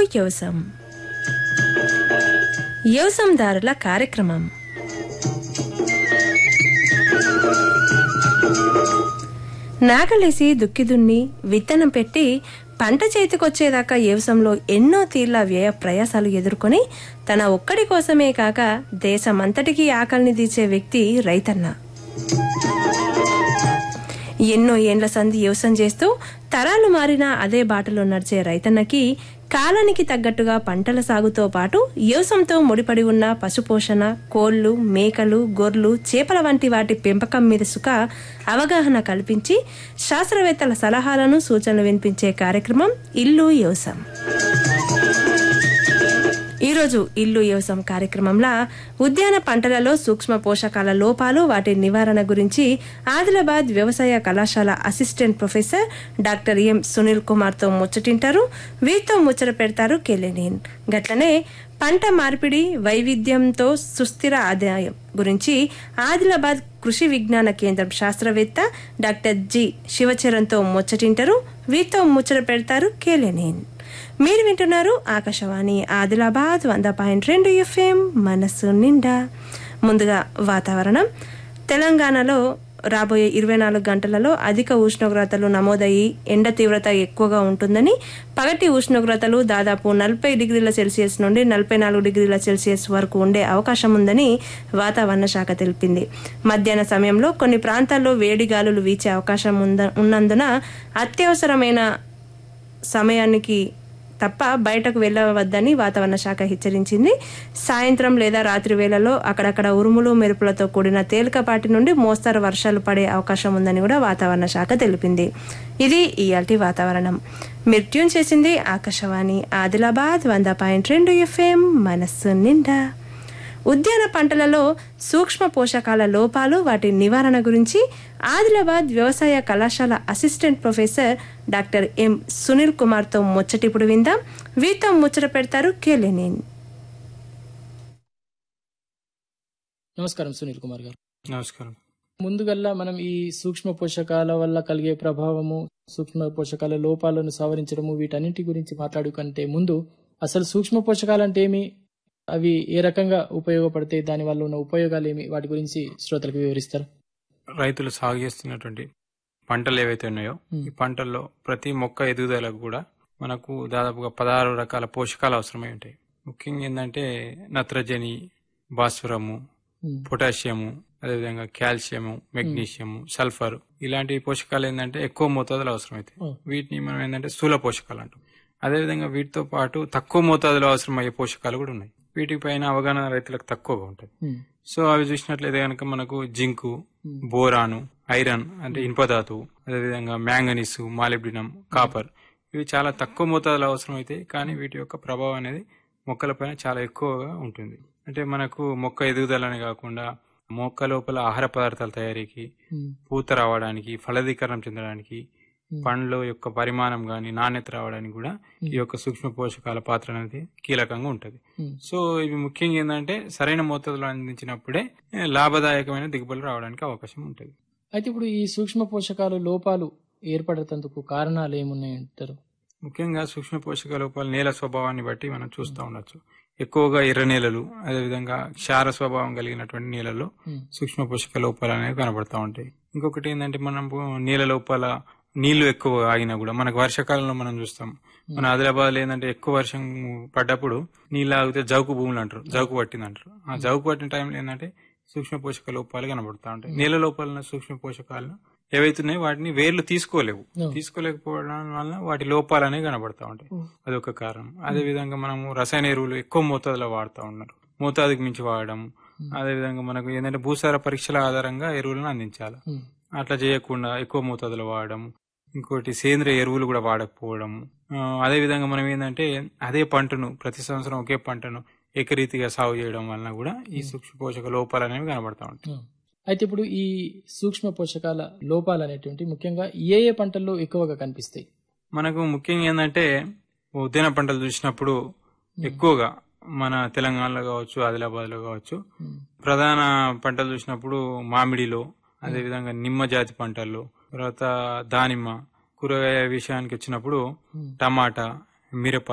వ్యవసాయం వ్యవసాయదారుల కార్యక్రమం నాగలేసి దుక్కి దున్ని విత్తనం పెట్టి పంట చేతికొచ్చేదాకా వ్యవసాయంలో ఎన్నో తీర్ల వ్యయ ప్రయాసాలు ఎదుర్కొని తన ఒక్కడి కోసమే కాక దేశమంతటికీ ఆకలిని తీర్చే వ్యక్తి రైతన్న ఎన్నో ఏండ్ల సంధి వ్యవసాయం చేస్తూ తరాలు మారినా అదే బాటలో నడిచే రైతన్నకి కాలానికి తగ్గట్టుగా పంటల సాగుతో పాటు వ్యవసాయంతో ముడిపడి ఉన్న పశుపోషణ కోళ్లు మేకలు గొర్రెలు చేపల వంటి వాటి పెంపకం మీద సుఖ అవగాహన కల్పించి శాస్త్రవేత్తల సలహాలను సూచనలు వినిపించే కార్యక్రమం ఇల్లు వ్యవసాయం ఈరోజు ఇల్లు వ్యవసాయం కార్యక్రమంలో ఉద్యాన పంటలలో సూక్ష్మ పోషకాల లోపాలు వాటి నివారణ గురించి ఆదిలాబాద్ వ్యవసాయ కళాశాల assistant professor doctor M Sunil Kumar తో ముచ్చటింటారు వీరితో ముచ్చట పెడతారు కెలెనిన్ గట్లనే పంట మార్పిడి వైవిధ్యంతో సుస్థిర ఆదాయం గురించి ఆదిలాబాద్ కృషి విజ్ఞాన కేంద్రం శాస్త్రవేత్త డాక్టర్ జి శివచరణ్తో ముచ్చటింటారు వీరితో ముచ్చట పెడతారు కేలెనిన్ మీరు వింటున్నారు ఆకాశవాణి ఆదిలాబాద్ వంద పాయింట్ రెండు ఎఫ్ఎం మనస్సు నిండా ముందుగా వాతావరణం తెలంగాణలో రాబోయే ఇరవై నాలుగు గంటలలో అధిక ఉష్ణోగ్రతలు నమోదయ్యి ఎండ తీవ్రత ఎక్కువగా ఉంటుందని పగటి ఉష్ణోగ్రతలు దాదాపు నలభై డిగ్రీల సెల్సియస్ నుండి నలభై నాలుగు డిగ్రీల సెల్సియస్ వరకు ఉండే అవకాశం ఉందని వాతావరణ శాఖ తెలిపింది మధ్యాహ్న సమయంలో కొన్ని ప్రాంతాల్లో వేడి గాలులు వీచే అవకాశం ఉంద ఉన్నందున అత్యవసరమైన సమయానికి తప్ప బయటకు వెళ్ళవద్దని వాతావరణ శాఖ హెచ్చరించింది సాయంత్రం లేదా రాత్రి వేళలో అక్కడక్కడ ఉరుములు మెరుపులతో కూడిన తేలికపాటి నుండి మోస్తరు వర్షాలు పడే అవకాశం ఉందని కూడా వాతావరణ శాఖ తెలిపింది ఇది ఇయాల్టి వాతావరణం మీరు ట్యూన్ చేసింది ఆకాశవాణి ఆదిలాబాద్ వంద పాయింట్ రెండు ఎఫ్ఎం మనస్సు నిండా ఉద్యాన పంటలలో సూక్ష్మ పోషకాల లోపాలు వాటి నివారణ గురించి ఆదిలాబాద్ వ్యవసాయ కళాశాల assistant professor doctor M Sunil Kumar తో ముచ్చటిప్పుడు విందాం వీరితో ముచ్చట పెడతారు కేలెనిన్ నమస్కారం సునీల్ కుమార్ గారు నమస్కారం ముందుగల్లా మనం ఈ సూక్ష్మ పోషకాల వల్ల కలిగే ప్రభావము సూక్ష్మ పోషకాల లోపాలను సవరించడము వీటన్నింటి గురించి మాట్లాడు కంటే ముందు అసలు సూక్ష్మ పోషకాలు అంటే ఏమి అవి ఏ రకంగా ఉపయోగపడతాయి దాని వల్ల ఉన్న ఉపయోగాలు ఏమి వాటి గురించి శ్రోతలకు వివరిస్తారు రైతులు సాగు చేస్తున్నటువంటి పంటలు ఏవైతే ఉన్నాయో మ్మ్. ఈ పంటల్లో ప్రతి మొక్క ఎదుగుదలకు కూడా మనకు దాదాపుగా పదహారు రకాల పోషకాలు అవసరమై ఉంటాయి ముఖ్యంగా ఏంటంటే నత్రజని భాస్వరము ఉమ్, పొటాషియము అదేవిధంగా కాల్షియము మెగ్నీషియము సల్ఫర్ ఇలాంటి పోషకాలు ఏంటంటే ఎక్కువ మోతాదులో అవసరమవుతాయి ఓ, వీటిని మనం ఏంటంటే స్థూల పోషకాలు అంటాం అదేవిధంగా వీటితో పాటు తక్కువ మోతాదులో అవసరమయ్యే పోషకాలు కూడా ఉన్నాయి వీటిపైన అవగాహన రైతులకు తక్కువగా ఉంటుంది ఉమ్, సో అవి చూసినట్లయితే కనుక మనకు జింకు ఉమ్, బోరాను ఐరన్ అంటే ఇనుపధాతువు అదేవిధంగా మ్యాంగనీస్ మాలిబ్డినం కాపర్ ఇవి చాలా తక్కువ మోతాదులో అవసరమైతే కానీ వీటి యొక్క ప్రభావం అనేది మొక్కలపైన చాలా ఎక్కువగా ఉంటుంది అంటే మనకు మొక్క ఎదుగుదలనే కాకుండా మొక్క లోపల ఆహార పదార్థాల తయారీకి ఉమ్, పూత రావడానికి ఫలదీకరణం చెందడానికి ఉమ్, పండ్ల యొక్క పరిమాణం గాని నాణ్యత రావడానికి కూడా ఈ యొక్క సూక్ష్మ పోషకాల పాత్ర అనేది కీలకంగా ఉంటుంది ఉమ్, సో ఇవి ముఖ్యంగా ఏంటంటే సరైన మోతాదులో అందించినప్పుడే ఏ, లాభదాయకమైన దిగుబడులు రావడానికి అవకాశం ఉంటుంది అయితే ఇప్పుడు ఈ సూక్ష్మ పోషకాలు లోపాలు ఏర్పడేందుకు కారణాలు ఏమున్నాయి అంటారు ముఖ్యంగా సూక్ష్మ పోషక లోపాలు నేల స్వభావాన్ని బట్టి మనం చూస్తూ ఉండొచ్చు ఎక్కువగా ఎర్ర నేలలు అదేవిధంగా క్షార స్వభావం కలిగినటువంటి నేలల్లో ఉమ్, సూక్ష్మ పోషక లోపాలు అనేవి కనబడతా ఉంటాయి ఇంకొకటి ఏంటంటే మనం నీళ్ళ లోపల నీళ్లు ఎక్కువ ఆగినా కూడా మనకు వర్షాకాలంలో మనం చూస్తాం మన ఆదిలాబాద్ లో ఏంటంటే ఎక్కువ వర్షం పడ్డప్పుడు నీళ్ళు ఆగితే జౌకు భూములు అంటారు జౌకు పట్టింది అంటారు ఆ జౌకు పట్టిన టైంలో ఏంటంటే సూక్ష్మ పోషక లోపాలు కనబడతా ఉంటాయి నీళ్ళ లోపల ఉన్న సూక్ష్మ పోషకాలను ఏవైతున్నాయో వాటిని వేర్లు తీసుకోలేవు Yeah. తీసుకోలేకపోవడం వల్ల వాటి లోపాలు అనేవి కనబడతా ఉంటాయి Mm. అదొక కారణం అదే విధంగా మనము రసాయన ఎరువులు ఎక్కువ మోతాదులో వాడుతూ ఉన్నారు మోతాదుకి మించి వాడడం అదే విధంగా మనకు ఏంటంటే భూసార పరీక్షల ఆధారంగా ఎరువులను అందించాలి ఉమ్, అట్లా చేయకుండా ఎక్కువ మోతాదులో వాడడం ఇంకోటి సేంద్రియ ఎరువులు కూడా వాడకపోవడం ఆ, అదే విధంగా మనం ఏంటంటే అదే పంటను ప్రతి సంవత్సరం ఒకే పంటను ఏకరీతిగా సాగు చేయడం వలన కూడా ఈ సూక్ష్మ పోషక లోపాలు అనేవి కనబడతా ఉంటాయి ఉమ్. అయితే ఇప్పుడు ఈ సూక్ష్మ పోషకాల లోపాలు అనేటువంటి ముఖ్యంగా ఏ ఏ పంటల్లో ఎక్కువగా కనిపిస్తాయి మనకు ముఖ్యంగా ఏంటంటే ఉద్యాన పంటలు చూసినప్పుడు ఎక్కువగా మన తెలంగాణలో కావచ్చు ఆదిలాబాద్ లో కావచ్చు ఉమ్, ప్రధాన పంటలు చూసినప్పుడు మామిడిలో అదేవిధంగా నిమ్మ జాతి పంటల్లో తర్వాత దానిమ్మ కూరగాయ విషయానికి వచ్చినప్పుడు ఉమ్, టమాటా మిరప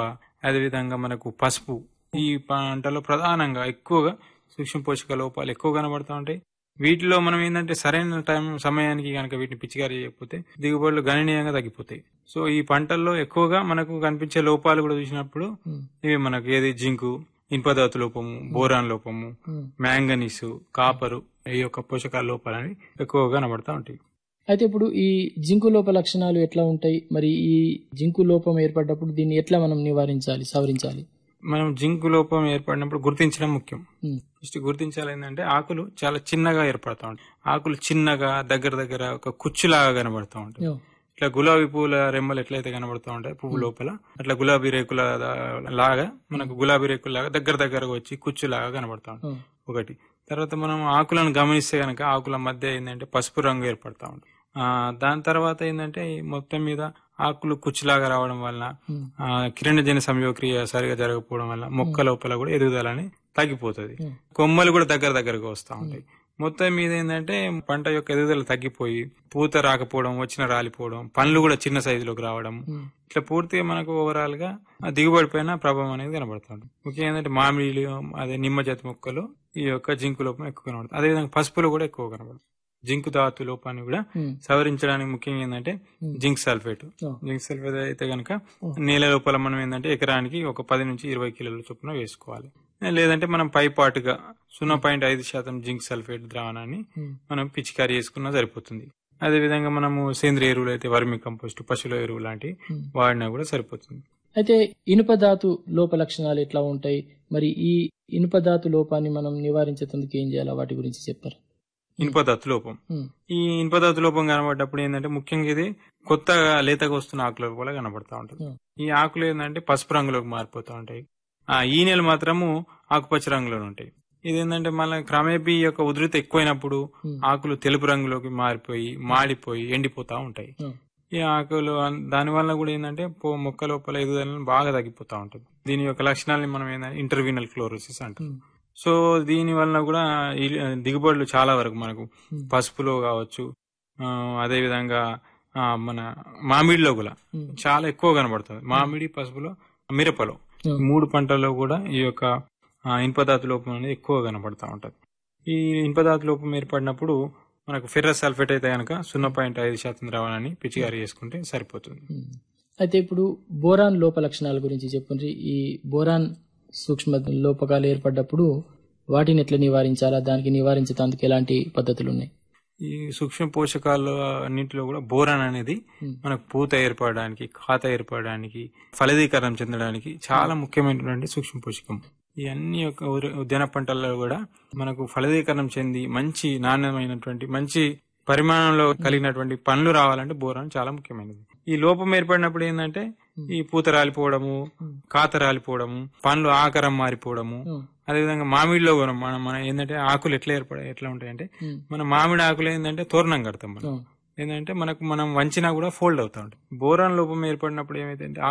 అదేవిధంగా మనకు పసుపు ఈ పంటలో ప్రధానంగా ఎక్కువగా సూక్ష్మ పోషక లోపాలు ఎక్కువ కనబడతా ఉంటాయి వీటిలో మనం ఏంటంటే సరైన టైం సమయానికి కనుక వీటిని పిచికారీ చేయకపోతే దిగుబడులు గణనీయంగా తగ్గిపోతాయి సో ఈ పంటల్లో ఎక్కువగా మనకు కనిపించే లోపాలు కూడా చూసినప్పుడు ఉమ్, ఇవి మనకు ఏది జింకు ఇనుపదాతు లోపము బోరాన్ లోపము ఉమ్. మ్యాంగనీసు కాపరు ఈ యొక్క పోషకాల లోపాలని ఎక్కువగా కనబడతా ఉంటాయి అయితే ఇప్పుడు ఈ జింకు లోప లక్షణాలు ఎట్లా ఉంటాయి మరి ఈ జింకు లోపం ఏర్పడ్డప్పుడు దీన్ని ఎట్లా మనం నివారించాలి సవరించాలి మనం జింకు లోపం ఏర్పడినప్పుడు గుర్తించడం ముఖ్యం ఉమ్, ఫస్ట్ గుర్తించాలి ఏంటంటే ఆకులు చాలా చిన్నగా ఏర్పడతా ఉంటాయి ఆకులు చిన్నగా దగ్గర దగ్గర ఒక కుచ్చులాగా కనబడతా ఉంటాయి యో, ఇట్లా గులాబీ పూల రెమ్మలు ఎట్లయితే కనబడుతూ ఉంటాయి పువ్వు లోపల అట్లా గులాబీ రేకుల దా- లాగా మనకు గులాబీ రేకుల లాగా దగ్గర దగ్గరగా వచ్చి కుచ్చులాగా కనబడతా ఉంటాయి ఉమ్, ఒకటి తర్వాత మనం ఆకులను గమనిస్తే గనక ఆకుల మధ్య ఏంటంటే పసుపు రంగు ఏర్పడతా ఉంటుంది ఆ, దాని తర్వాత ఏంటంటే ఈ మొత్తం మీద ఆకులు కుచ్చులాగా రావడం వల్ల ఉమ్, ఆ, కిరణజన సంయోక్రియ సరిగా జరగకపోవడం వల్ల మొక్క లోపల కూడా ఎదుగుదలని తగ్గిపోతుంది ఉమ్, కొమ్మలు కూడా దగ్గర దగ్గరగా వస్తూ ఉంటాయి మొత్తం మీద ఏంటంటే పంట యొక్క ఎదుగుదల తగ్గిపోయి పూత రాకపోవడం వచ్చిన రాలిపోవడం పండ్లు కూడా చిన్న సైజులోకి రావడం ఉమ్, ఇట్లా పూర్తిగా మనకు ఓవరాల్ గా ఆ దిగుబడి పైన ప్రభావం అనేది కనబడుతుంది ముఖ్యంగా ఏంటంటే మామిడి అదే నిమ్మ జాతి మొక్కలు ఈ యొక్క జింకు లోపం ఎక్కువ కనబడుతుంది అదేవిధంగా పసుపులో కూడా ఎక్కువ కనబడుతుంది జింకు ధాతు లోపాన్ని కూడా ఉమ్, సవరించడానికి ముఖ్యంగా ఏంటంటే జింక్ సల్ఫేట్ యో, జింక్ సల్ఫేట్ అయితే కనుక నేల లోపల మనం ఏంటంటే ఎకరానికి ఒక పది నుంచి ఇరవై కిలోల చొప్పున వేసుకోవాలి లేదంటే మనం పైపాటుగా సున్నా పాయింట్ ఐదు శాతం జింక్ సల్ఫేట్ ద్రావణాన్ని ఉమ్, మనం పిచికారీ చేసుకున్నా సరిపోతుంది అదే విధంగా మనము సేంద్రియ ఎరువులు అయితే వర్మి కంపోస్ట్ పశువుల ఎరువు లాంటివి ఉమ్. వాడినా కూడా సరిపోతుంది అయితే ఇనుప ధాతు లోప లక్షణాలు ఎట్లా ఉంటాయి మరి ఈ ఇనుప ధాతు లోపాన్ని మనం నివారించేందుకు ఏం చేయాలి వాటి గురించి చెప్పారు ఇనుపదత్తు లోపం ఉమ్, ఈ ఇనుపదత్తు లోపం కనబడ్డప్పుడు ఏంటంటే ముఖ్యంగా ఇది కొత్తగా లేతగా వస్తున్న ఆకుల కూడా కనబడతా ఉంటుంది ఉమ్, ఈ ఆకులు ఏంటంటే పసుపు రంగులోకి మారిపోతూ ఉంటాయి ఆ ఈనెలు మాత్రము ఆకుపచ్చ రంగులో ఉంటాయి ఇది ఏంటంటే మళ్ళీ క్రమేపీ ఈ యొక్క ఉధృతి ఎక్కువైనప్పుడు ఉమ్, ఆకులు తెలుపు రంగులోకి మారిపోయి మాడిపోయి ఎండిపోతా ఉంటాయి ఉమ్, ఈ ఆకులు అన్- దాని వల్ల కూడా ఏంటంటే పో- మొక్క లోపల ఎదుగుదలను బాగా తగ్గిపోతా ఉంటుంది దీని యొక్క లక్షణాలని మనం ఏంటంటే ఇంటర్వీనల్ క్లోరోసిస్ అంటాం ఉమ్, సో దీని వలన కూడా ఈ దిగుబడులు చాలా వరకు మనకు ఉమ్, పసుపులో కావచ్చు ఆ, అదే విధంగా ఆ, మన మామిడిలో కూడా ఉమ్, చాలా ఎక్కువ కనబడుతుంది మామిడి పసుపులో మిరపలో ఉమ్, మూడు పంటల్లో కూడా ఈ యొక్క ఆ, ఇనుపధాతు లోపం అనేది ఎక్కువ కనబడతా ఉంటది ఈ ఇనుపధాతు లోపం ఏర్పడినప్పుడు మనకు ఫెర్రస్ సల్ఫేట్ అయితే కనుక సున్నా పాయింట్ ఐదు శాతం ద్రావణాన్ని పిచికారీ చేసుకుంటే సరిపోతుంది ఉమ్. అయితే ఇప్పుడు బోరాన్ లోప లక్షణాల గురించి చెప్పండి ఈ బోరాన్ సూక్ష్మ లోపకాలు ఏర్పడ్డప్పుడు వాటిని ఎట్లా నివారించాలా దానికి నివారించేందుకు ఎలాంటి పద్ధతులు ఉన్నాయి ఈ సూక్ష్మ పోషకాల అన్నింటిలో కూడా బోరాన్ అనేది ఉమ్, మనకు పూత ఏర్పడడానికి ఖాత ఏర్పడడానికి ఫలదీకరణం చెందడానికి చాలా ముఖ్యమైనటువంటి సూక్ష్మ పోషకం ఈ అన్ని యొక్క ఉర- ఉద్యాన పంటల్లో కూడా మనకు ఫలదీకరణం చెంది మంచి నాణ్యమైనటువంటి మంచి పరిమాణంలో కలిగినటువంటి పండ్లు రావాలంటే బోరాన్ చాలా ముఖ్యమైనది ఈ లోపం ఏర్పడినప్పుడు ఏంటంటే ఈ పూత రాలిపోవడము కాత రాలిపోవడము పండ్లు ఆకారం మారిపోవడము ఉమ్, అదేవిధంగా మామిడిలో కూడా మనం మన ఏంటంటే ఆకులు ఎట్లా ఏర్పడ ఎట్లా ఉంటాయంటే ఉమ్, మన మామిడి ఆకులు ఏంటంటే తోరణం కడతాం మనం ఉమ్, ఏంటంటే మనకు మనం వంచినా కూడా ఫోల్డ్ అవుతా ఉంటుంది బోరాన్ లోపం ఏర్పడినప్పుడు ఏమైతే